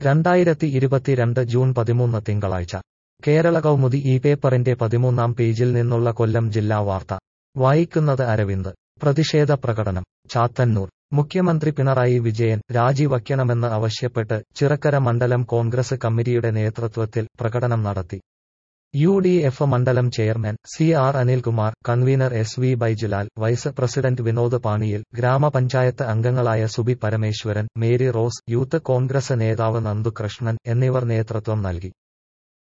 രണ്ടായിരത്തി ഇരുപത്തിരണ്ട് ജൂൺ പതിമൂന്ന് തിങ്കളാഴ്ച കേരള കൗമുദി ഈ പേപ്പറിന്റെ പതിമൂന്നാം പേജിൽ നിന്നുള്ള കൊല്ലം ജില്ലാ വാർത്ത വായിക്കുന്നത് അരവിന്ദ് പ്രതിഷേധ പ്രകടനം ചാത്തന്നൂർ മുഖ്യമന്ത്രി പിണറായി വിജയൻ രാജിവയ്ക്കണമെന്ന് ആവശ്യപ്പെട്ട് ചിറക്കര മണ്ഡലം കോൺഗ്രസ് കമ്മിറ്റിയുടെ നേതൃത്വത്തിൽ പ്രകടനം നടത്തി യു ഡി എഫ് മണ്ഡലം chairman C R Anilkumar convener S V Baijulal vice president Vinod പാണിയിൽ ഗ്രാമപഞ്ചായത്ത് അംഗങ്ങളായ Subi Parameswaran Mary Rose youth Congress നേതാവ് നന്ദുകൃഷ്ണൻ എന്നിവർ നേതൃത്വം നൽകി